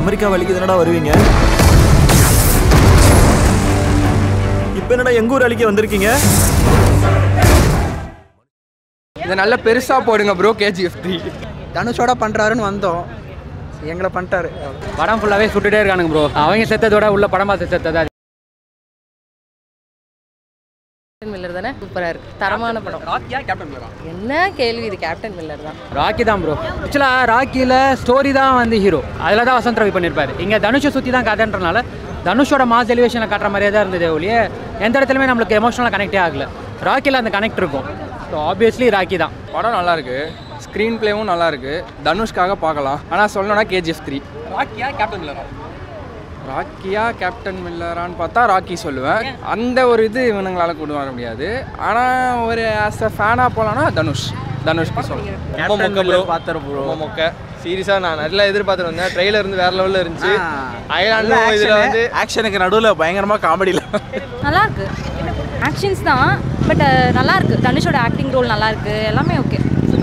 America வலிக்கு தானடா வருவீங்க இப்போ என்னடா எங்க ஊர் அழிக்க வந்திருக்கீங்க இதை நல்லா பெருசா போடுங்க ப்ரோ கேஜிஎஃப் த்ரீ தனுஷோட பண்ணுறாருன்னு வந்தோம் எங்களை பண்ணிட்டாரு படம் ஃபுல்லாகவே சுட்டுட்டே இருக்கானுங்க ப்ரோ அவங்க செத்ததோட உள்ள படம் பார்த்து செத்தது மில்லர் தானே சூப்பராக இருக்கு தரமான படம் ராக்கியா கேப்டன் மில்லரா என்ன கேள்வி இது கேப்டன் மில்லர் தான் ராக்கி தான் ப்ரோ ஆக்சுவலாக ராக்கியில் ஸ்டோரி தான் வந்து ஹீரோ அதில் தான் வசந்த் ரவி பண்ணியிருப்பாரு இங்கே தனுஷை சுற்றி தான் கதைன்றனால தனுஷோட மாஸ் எலிவேஷனை காட்டுற மாதிரியே தான் இருந்தது ஒழிய எந்த இடத்துலையுமே நம்மளுக்கு எமோஷனலாக கனெக்டே ஆகல ராக்கியில் அந்த கனெக்ட் இருக்கும் ஸோ ஆப்வியஸ்லி ராக்கி தான் படம் நல்லா இருக்கு ஸ்க்ரீன் பிளேவும் நல்லா இருக்கு தனுஷ்காக பார்க்கலாம் ஆனால் சொல்லணும்னா கேஜிஎஃப் த்ரீ ராக்கியா கேப்டன் மில்லரா ராக்கியா கேப்டன் மில்லரான்னு பார்த்தா ராக்கி சொல்லுவேன் அந்த ஒரு இது இவனுங்களால கொண்டு வர முடியாது ஆனால் ஒரு ஆஸ் அ ஃபேனாக போகலான்னா தனுஷ் தனுஷ்க்கு சொல்லுவேன் ரொம்ப மொக்க ப்ரோ ரொம்ப மொக்க சீரியஸாக நான் நல்லா எதிர்பார்த்துட்டு வந்தேன் ட்ரெய்லர் இருந்து வேற லெவலில் இருந்துச்சு அயலாண்டும் இதில் வந்து ஆக்ஷனுக்கு நடுவில் பயங்கரமா காமெடியில் நல்லா இருக்கு ஆக்ஷன்ஸ் தான் பட் நல்லா இருக்கு தனுஷோட ஆக்டிங் ரோல் நல்லா இருக்கு எல்லாமே ஓகே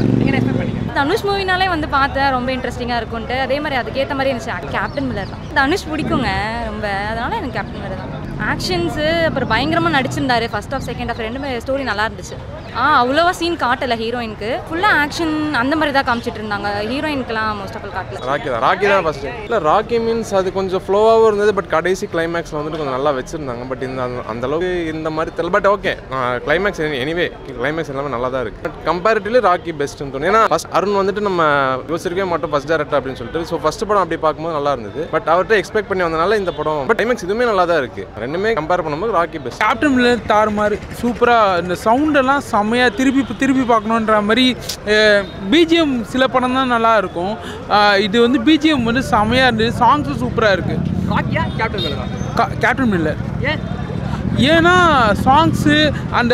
தனுஷ் மூவினாலே வந்து பார்த்தேன் ரொம்ப இன்ட்ரெஸ்டிங்காக இருக்கும்ட்டு அதே மாதிரி அதுக்கேற்ற மாதிரி இருந்துச்சு கேப்டன் மில்லர் தான் தனுஷ் பிடிக்குங்க ரொம்ப அதனால எனக்கு கேப்டன் மில்லர் தான் ஆக்ஷன்ஸு அப்புறம் பயங்கரமாக நடிச்சிருந்தாரு ஃபர்ஸ்ட் ஆஃப் செகண்ட் ஆஃப் ரெண்டுமே ஸ்டோரி நல்லா இருந்துச்சு ஆ அவ்வளோவா சீன் காட்டலை ஹீரோயினுக்கு ஃபுல்லாக ஆக்ஷன் அந்த மாதிரி தான் காமிச்சிட்டு இருந்தாங்க ஹீரோயினுக்குலாம் மோஸ்ட் ஆஃப் ஆல் காட்டல ராக்கி தான் ராக்கி தான் ஃபஸ்ட்டு இல்லை ராக்கி மீன்ஸ் அது கொஞ்சம் ஃப்ளோவாகவும் இருந்தது பட் கடைசி கிளைமேக்ஸில் வந்துட்டு கொஞ்சம் நல்லா வச்சிருந்தாங்க பட் இந்த அந்த- அந்த அளவுக்கு இந்த மாதிரி தெரியல but okay climax anyway climax எல்லாமே நல்லா தான் இருக்குது பட் கம்பேரிட்டிவ்லி ராக்கி பெஸ்ட்னு தோணும் ஏன்னா ஃபஸ்ட் அருண் வந்துட்டு நம்ம யோசிச்சிருக்கவே மாட்டோம் ஃபஸ்ட் டேரக்டர் அப்படின்னு சொல்லிட்டு ஸோ ஃபஸ்ட் படம் அப்படி பார்க்கும்போது நல்லா இருந்தது பட் அவர்கிட்ட எக்ஸ்பெக்ட் பண்ணி வந்தனால இந்த படம் பட் கிளைமேக்ஸ் இதுவுமே நல்லா தான் இருக்குது ரெண்டுமே கம்பேர் பண்ணும்போது ராக்கி பெஸ்ட் கேப்டன் மில்லர் தாறுமாறு சூப்பராக இந்த சவுண்டெல்லாம் செம்மையாக திருப்பி திருப்பி பார்க்கணுன்ற மாதிரி பிஜிஎம் சில படம் தான் நல்லா இருக்கும் அஹ் இது வந்து பிஜிஎம் வந்து செம்மையாக இருந்தது சாங்ஸும் சூப்பராக இருக்குது ராக்கியா கேப்டன் மில்லரா கேப்டன் மில்லர் ஏன்னா சாங்ஸு அந்த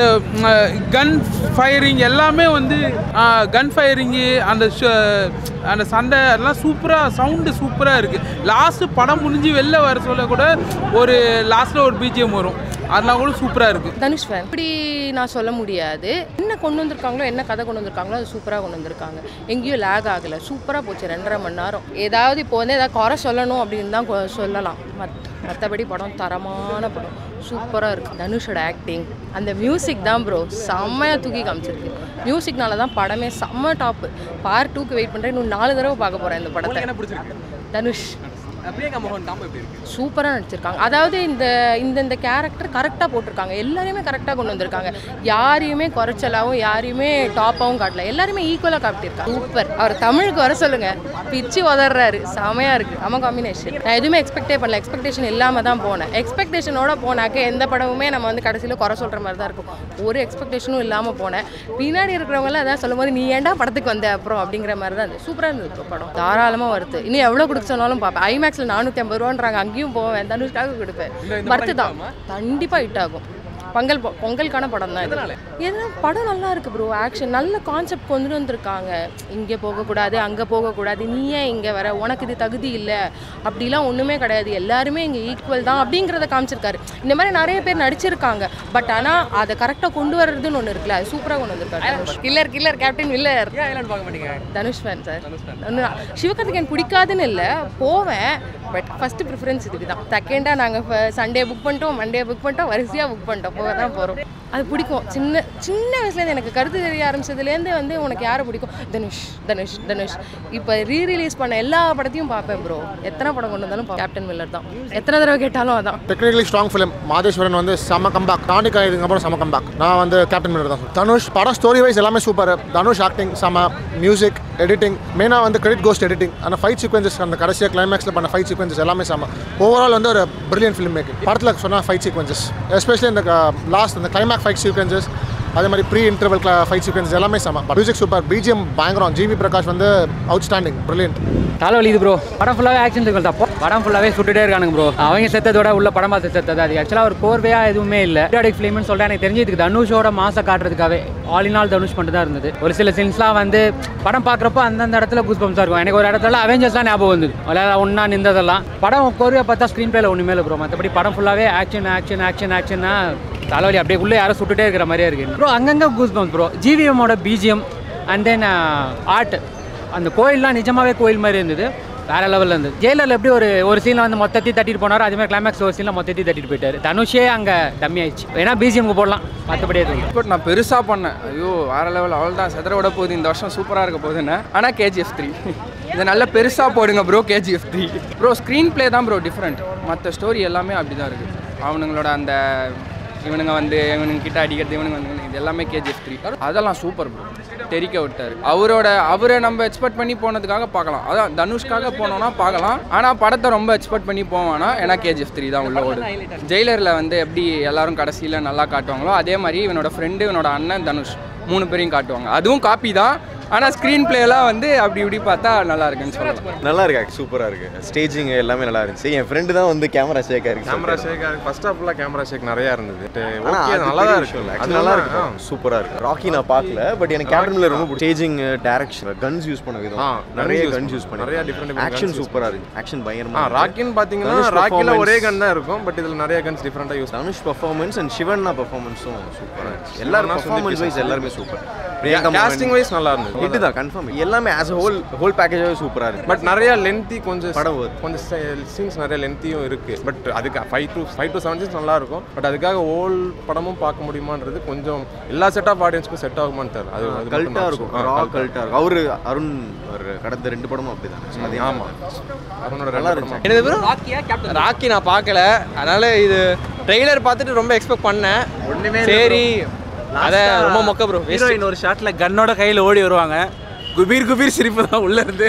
கன் ஃபயரிங் எல்லாமே வந்து கன் ஃபயரிங்கு அந்த ஷ- அந்த சண்டை அதெல்லாம் சூப்பராக சவுண்டு சூப்பராக இருக்குது லாஸ்ட்டு படம் முடிஞ்சு வெளில வர சொல்ல கூட ஒரு லாஸ்ட்டில் ஒரு பிஜிஎம் வரும் அதெல்லாம் கூட சூப்பராக இருக்குது தனுஷ் ஃபேன் இப்படி நான் சொல்ல முடியாது என்ன கொண்டு வந்திருக்காங்களோ என்ன கதை கொண்டு வந்திருக்காங்களோ அது சூப்பராக கொண்டு வந்திருக்காங்க எங்கேயும் லேக் ஆகலை சூப்பராக போச்சு ரெண்டரை மணி நேரம் ஏதாவது இப்போ வந்து ஏதாவது குறை சொல்லணும் அப்படின்னு தான் கொ- சொல்லலாம் மத் மற்றபடி படம் தரமான படம் சூப்பராக இருக்குது தனுஷோட ஆக்டிங் அந்த மியூசிக் தான் ப்ரோ செம்மையாக தூக்கி காமிச்சிருக்கு மியூசிக்னால தான் படமே செம்ம டாப்பு பார்ட் டூக்கு வெயிட் பண்ணுறேன் இன்னும் நாலு தடவை பார்க்க போகிறேன் இந்த படத்தை என்ன பிடிச்சிருக்கு தனுஷ் பிரியங்கா மோகன் காம்போ எப்படி இருக்கு சூப்பராக நடிச்சிருக்காங்க அதாவது இந்த இந்த இந்த கேரக்டர் கரெக்டாக போட்டிருக்காங்க எல்லாரையுமே கரெக்டாக கொண்டு வந்திருக்காங்க யாரையுமே குறைச்சலாவும் யாரையுமே டாப்பாகவும் காட்டல எல்லாருமே ஈக்குவலாக காட்டியிருக்காங்க சூப்பர் அவர் தமிழுக்கு வர சொல்லுங்க பிச்சு உதறாரு செமையாக இருக்குது நம்ம காம்பினேஷன் நான் எதுவுமே எக்ஸ்பெக்டே பண்ணல எக்ஸ்பெக்டேஷன் இல்லாமல் தான் போனேன் எக்ஸ்பெக்டேஷனோட போனாக்க எந்த படமுமே நம்ம வந்து கடைசியில் குறை சொல்கிற மாதிரி தான் இருக்கும் ஒரு எக்ஸ்பெக்டேஷனும் இல்லாமல் போனேன் பின்னாடி இருக்கிறவங்களாம் அதான் சொல்லும்போது நீ ஏன்டா படத்துக்கு வந்த அப்புறம் அப்படிங்கிற மாதிரி தான் இருந்தது சூப்பராக இருந்தது bro படம் தாராளமாக வருது இன்னும் எவ்வளோ கொடுக்க சொன்னாலும் பார்ப்பேன் ஐமேக்ஸில் நானூற்றி ஐம்பது ரூபான்றாங்க அங்கேயும் போவேன் தனுஷ்காக கொடுப்பேன் பர்த்து தான் கண்டிப்பாக ஹிட் ஆகும் பொங்கல் பொ- பொங்கலுக்கான படம் தான் இது ஏன்னா படம் நல்லா இருக்கு ப்ரோ ஆக்ஷன் நல்ல கான்செப்ட் கொண்டு வந்திருக்காங்க இங்கே போகக்கூடாது அங்கே போகக்கூடாது நீ ஏன் இங்கே வர உனக்கு இது தகுதி இல்லை அப்படிலாம் ஒன்றுமே கிடையாது எல்லாருமே இங்கே ஈக்குவல் தான் அப்படிங்கிறத காமிச்சிருக்காரு இந்த மாதிரி நிறைய பேர் நடிச்சிருக்காங்க பட் ஆனால் அதை கரெக்டாக கொண்டு வர்றதுன்னு ஒன்று இருக்குல்ல அது சூப்பராக கொண்டு வந்திருக்காரு கில்லர் கில்லர் கேப்டன் வில்லர் ஏன் ஐலாண்ட் பார்க்க மாட்டீங்க தனுஷ் ஃபேன் சார் சிவகார்த்திகேயன் பிடிக்காதுன்னு இல்லை போவேன் பட் ஃபஸ்ட்டு ப்ரிஃபரன்ஸ் இதுக்கு தான் செகண்டாக நாங்கள் சண்டே புக் பண்ணிட்டோம் மண்டே புக் பண்ணிட்டோம் வரிசையாக புக் பண்ணிட்டோம் போக தான் போகிறோம் அது பிடிக்கும் சின்ன சின்ன வயசுலேருந்து எனக்கு கருத்து தெரிய ஆரம்பிச்சதுலேருந்து வந்து உனக்கு யாரை பிடிக்கும் தனுஷ் தனுஷ் தனுஷ் இப்போ ரீ ரிலீஸ் பண்ண எல்லா படத்தையும் பார்ப்பேன் ப்ரோ எத்தனை படம் கொண்டு வந்தாலும் கேப்டன் மில்லர் தான் எத்தனை தடவை கேட்டாலும் அதான் டெக்னிக்கலி ஸ்ட்ராங் ஃபிலிம் மாதேஸ்வரன் வந்து செம கம்பேக் தாண்டிக்கா இதுக்கப்புறம் செம கம்பேக் நான் வந்து கேப்டன் மில்லர் தான் சொல்லுவேன். தனுஷ் படம் ஸ்டோரி வைஸ் எல்லாமே சூப்பர் தனுஷ் ஆக்டிங் செம மியூசிக் எடிட்டிங் மெயினாக வந்து கிரெடிட் கோஸ்ட் எடிட்டிங் அந்த ஃபைட் சீக்வன்சஸ் அந்த கடைசியாக கிளைமேக்ஸில் பண்ண ஃபைட் சீக்வன்சஸ் எல்லாமே செம ஓவரால் வந்து ஒரு பிரில்லியன் ஃபிலிம் மேக்கிங் படத்தில் சொன்ன ஃபைட் சீக்வன்சஸ் எஸ்பெஷலி இந்த லாஸ்ட் இந்த கிளைமேக் ஃபைட் சீக்வன்சஸ் அதே மாதிரி ப்ரீ இன்டர்வல் ஃபைட் சீக்வன்ஸ் எல்லாமே செம மியூசிக் சூப்பர் பிஜிஎம் பயங்கரம் ஜிவி பிரகாஷ் வந்து அவுட்ஸ்டாண்டிங் பிரில்லியன்ட் தலைவலி இது ப்ரோ படம் ஃபுல்லாகவே ஆக்ஷன் இருக்கும் தான் படம் ஃபுல்லாகவே சுட்டுட்டே இருக்கானுங்க ப்ரோ அவங்க செத்ததோட உள்ள படம் பார்த்து செத்தது அது ஆக்சுவலாக ஒரு கோர்வையாக எதுவுமே இல்லை பீரியாடிக் ஃபிலிம்னு சொல்லிட்டு எனக்கு தெரிஞ்சதுக்கு தனுஷோட மாசை காட்டுறதுக்காகவே ஆல் இன் ஆல் தனுஷ் மட்டும் தான் இருந்தது ஒரு சில சீன்ஸ்லாம் வந்து படம் பார்க்குறப்போ அந்தந்த இடத்துல கூஸ் பம்ஸாக இருக்கும் எனக்கு ஒரு இடத்துல அவெஞ்சர்ஸ்லாம் ஞாபகம் வந்தது அதில் ஒன்றா நின்றதெல்லாம் படம் கோர்வையாக பார்த்தா ஸ்க்ரீன் பிளேல ஒன்றுமே இல்லை ப்ரோ மற்றபடி படம் ஃபுல்லாகவே ஆக்ஷன் ஆக்ஷன் ஆக்ஷன் ஆக்ஷன்னா தலைவலி அப்படியே உள்ளே யாரும் சுட்டுட்டே இருக்கிற மாதிரியே இருக்கு ப்ரோ அங்கங்கே கூஸ் பம்ஸ் ப்ரோ ஜிவிஎம்மோட பிஜிஎம் அண்ட் தென் ஆர்ட் அந்த கோயில்லாம் நிஜமாவே கோயில் மாதிரி இருந்தது வேற லெவலில் இருந்து ஜெயிலரில் எப்படி ஒரு ஒரு சீனில் வந்து மொத்தத்தையும் தட்டிட்டு போனாரோ அதே மாதிரி கிளைமேக்ஸ் ஒரு சீனில் மொத்தத்தையும் தட்டிட்டு போயிட்டாரு தனுஷே அங்கே டம்மி ஆயிடுச்சு வேணா பிஜிஎம்க்கு போடலாம் மற்றபடி எதுவும் பட் நான் பெருசாக பண்ணேன் ஐயோ வேற லெவல் அவள் தான் செதற விட போகுது இந்த வருஷம் சூப்பராக இருக்க போகுதுன்னு ஆனால் கேஜிஎஃப் த்ரீ இதை நல்ல பெருசாக போடுங்க bro KGF three bro screen play தான் ப்ரோ டிஃப்ரெண்ட் மற்ற ஸ்டோரி எல்லாமே அப்படி தான் இருக்குது அவனுங்களோட அந்த இவனுங்க வந்து இவனுங்க கிட்ட அடிக்கிறது இவனுங்க வந்து இது எல்லாமே கேஜிஎஃப் த்ரீ அதெல்லாம் சூப்பர் ப்ரோ தெரிக்க விட்டார் அவரோட அவரை நம்ம எக்ஸ்பெக்ட் பண்ணி போனதுக்காக பார்க்கலாம் அதான் தனுஷ்காக போனோம்னா பார்க்கலாம் ஆனால் படத்தை ரொம்ப எக்ஸ்பெக்ட் பண்ணி போவானா ஏன்னா கேஜிஎஃப் த்ரீ தான் உள்ள ஓடுது ஜெயிலரில் வந்து எப்படி எல்லாரும் கடைசியில் நல்லா காட்டுவாங்களோ அதே மாதிரி இவனோட ஃப்ரெண்டு இவனோட அண்ணன் தனுஷ் மூணு பேரையும் காட்டுவாங்க அதுவும் காப்பி தான் ஆனால் ஸ்க்ரீன் பிளேலாம் வந்து அப்படி இப்படி பார்த்தா நல்லா இருக்குன்னு சொல்லலாம் நல்லா இருக்கு சூப்பராக இருக்கு ஸ்டேஜிங் எல்லாமே நல்லா இருந்துச்சு என் ஃப்ரெண்டு தான் வந்து கேமரா ஷேக் ஆயிருக்கு கேமரா ஷேக் ஃபர்ஸ்ட் ஹாஃப்ல கேமரா ஷேக் நிறைய இருந்தது ஆனா ஓகே அது நல்லா தான் பெரிய இருக்கு விஷயம் இல்ல. அது Actually நல்லா இருக்கு ஆ. சூப்பரா இருக்கு ராக்கி நான் பார்க்கல பட் எனக்கு கேப்டன் மில்லர் ரொம்ப ஸ்டேஜிங் டைரக்ஷன் கன்ஸ் யூஸ் பண்ண ஆ, விதம் விதம் guns நிறைய use கன்ஸ் பண்ண- யூஸ் பண்ணி நிறைய different different action guns use சூப்பரா இருக்கு ஆக்ஷன் ஆ பயங்கரமா ராக்கின்னு பார்த்தீங்கன்னா தனுஷ் ராக்கில performance. ஒரே கன் தான் இருக்கும் பட் இதுல நிறைய கன்ஸ் டிஃப்ரெண்டாக use Dhanush performance and Shivanna பர்ஃபார்மன்ஸும் சூப்பராக இருந்துச்சு எல்லாரும் சிவன்னா பர்ஃபார்மன்ஸ் சுந்தர் வைஸ் பிச்சை. எல்லாருமே சூப்பர் casting wise நல்லா இருந்தது. ஹிட் தான் கன்ஃபார்ம் எல்லாமே ஆஸ் அ ஹோல் ஹோல் பேக்கேஜாவே சூப்பரா இருக்கு பட் நிறைய லென்த்தி கொஞ்சம் படம் வருது. கொஞ்சம் சீன்ஸ் நிறைய லென்த்தியும் இருக்கு பட் அதுக்கு five to five to seven scenes நல்லா இருக்கும் பட் அதுக்காக ஹோல் படமும் பார்க்க முடியுமான்றது கொஞ்சம் எல்லா செட் ஆஃப் ஆடியன்ஸ்க்கும் செட் ஆகுமான்னு தெரியல அது அது மட்டும் கல்ட்டா நான் இருக்கும் ஆ, ரா cult ஆ கல்ட்டா இருக்கும் அவரு அருண் ஒரு கடந்த ரெண்டு படமும் அப்படிதான் அதே ஆமா அருணோட நல்லா ரெண்டு இருந்துச்சு. படமும் எனது ப்ரோ ராக்கி நான் பார்க்கல அதனால இது ட்ரெய்லர் பார்த்துட்டு ரொம்ப எக்ஸ்பெக்ட் பண்ணேன் ஒண்ணுமே சரி அத ரொம்ப மொக்க ப்ரோ ஹீரோயின் ஒரு ஷாட்ல கன்னோட கையில ஓடி வருவாங்க குபீர் குபீர் சிரிப்பு தான் உள்ள இருந்து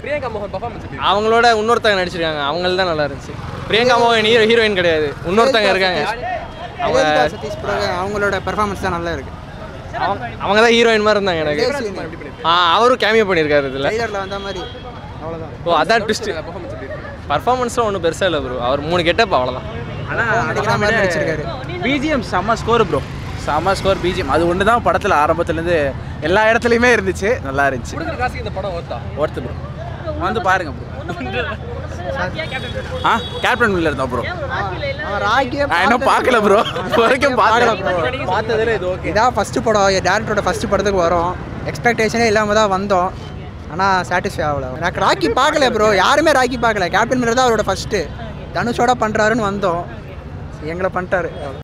அவங்களோட இன்னொருத்தங்க நடிச்சிருக்காங்க அவங்கள தான் நல்லா இருந்துச்சு பிரியங்கா மோகன் ஹீரோ ஹீரோயின் கிடையாது இன்னொருத்தங்க இருக்காங்க அவங்க அவங்க சதீஷ் பிறகு அவங்களோட பெர்ஃபார்மன்ஸ் தான் நல்லா இருக்கு அவங்க- அவங்க தான் ஹீரோயின் மாதிரி இருந்தாங்க எனக்கு ஆ அவரும் கேமியோ பண்ணியிருக்காரு இதில் ட்ரைலரில் வந்த மாதிரி அவ்வளோதான் ஓ அதான் ட்விஸ்ட் பர்ஃபார்மன்ஸ்லாம் ஒன்றும் பெருசாக இல்லை ப்ரோ அவர் மூணு கெட்டப் அவ்வளோதான் நடிக்கிற மாதிரி நடிச்சிருக்காரு பிஜிஎம் செம்ம ஸ்கோர் ப்ரோ செம்ம ஸ்கோர் பிஜிஎம் அது ஒன்று தான் படத்தில் ஆரம்பத்துலேருந்து எல்லா இடத்துலையுமே இருந்துச்சு நல்லா இருந்துச்சு ஒர்த்து ப்ரோ வந்து பாருங்க ப்ரோ ஆ கேப்டன் மில்லர் தான் ப்ரோ அவன் ராக்கியே நான் இன்னும் பார்க்கல ப்ரோ வரைக்கும் பார்க்கல ப்ரோ பார்த்ததுல இது ஓகே இதான் ஃபஸ்ட்டு படம் டேரக்டரோட ஃபஸ்ட்டு படத்துக்கு வரும் எக்ஸ்பெக்டேஷனே இல்லாமல் தான் வந்தோம் ஆனால் சாட்டிஸ்ஃபை ஆகல எனக்கு ராக்கி பார்க்கல ப்ரோ யாருமே ராக்கி பார்க்கல கேப்டன் மில்லர் தான் அவரோட ஃபஸ்ட்டு தனுஷோட பண்ணுறாருன்னு வந்தோம் எங்களை பண்ணிட்டாரு